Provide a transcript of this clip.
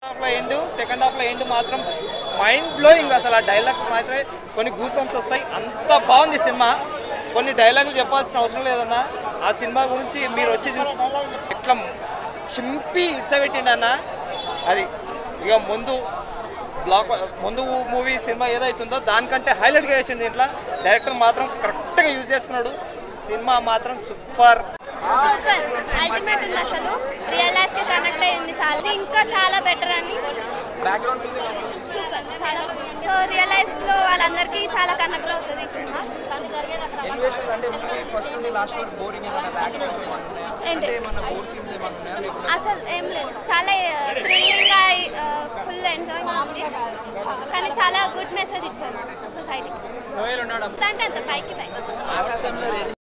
హాఫ్లో end second హాఫ్లో end మాత్రం మైండ్ బ్లోయింగ్ అసలు ఆ డైలాగ్ మాత్రమే కొన్ని గూస్ బంప్స్ వస్తాయి అంత బాగుంది సినిమా కొన్ని డైలాగులు చెప్పాల్సిన అవసరం లేదన్న ఆ సినిమా గురించి మీరు వచ్చి చూసి ఇట్లా చింపి ఇడ్సబెట్టిండన్న అది ఇక ముందు బ్లాక్ ముందు మూవీ సినిమా ఏదైతుందో దానికంటే హైలైట్గా వేసింది దీంట్లో డైరెక్టర్ మాత్రం కరెక్ట్గా యూజ్ చేసుకున్నాడు సినిమా మాత్రం సూపర్ సూపర్ అల్టిమేట్ ఉంది అసలు రియల్ లైఫ్ కి కనెక్ట్ అయింది చాలా ఇది ఇంకా చాలా బెటర్ అని సూపర్ చాలా సో రియల్ లైఫ్ లో వాళ్ళందరికీ చాలా కనెక్ట్ అవుతుంది ఈ సినిమా కానీ జరిగేది ఏంటి అసలు ఏం లేదు చాలా థ్రిల్లింగ్ గా ఫుల్ ఎంజాయ్ ఉంది కానీ చాలా గుడ్ మెసేజ్ ఇచ్చారు సొసైటీకి అంటే అంత పైకి పై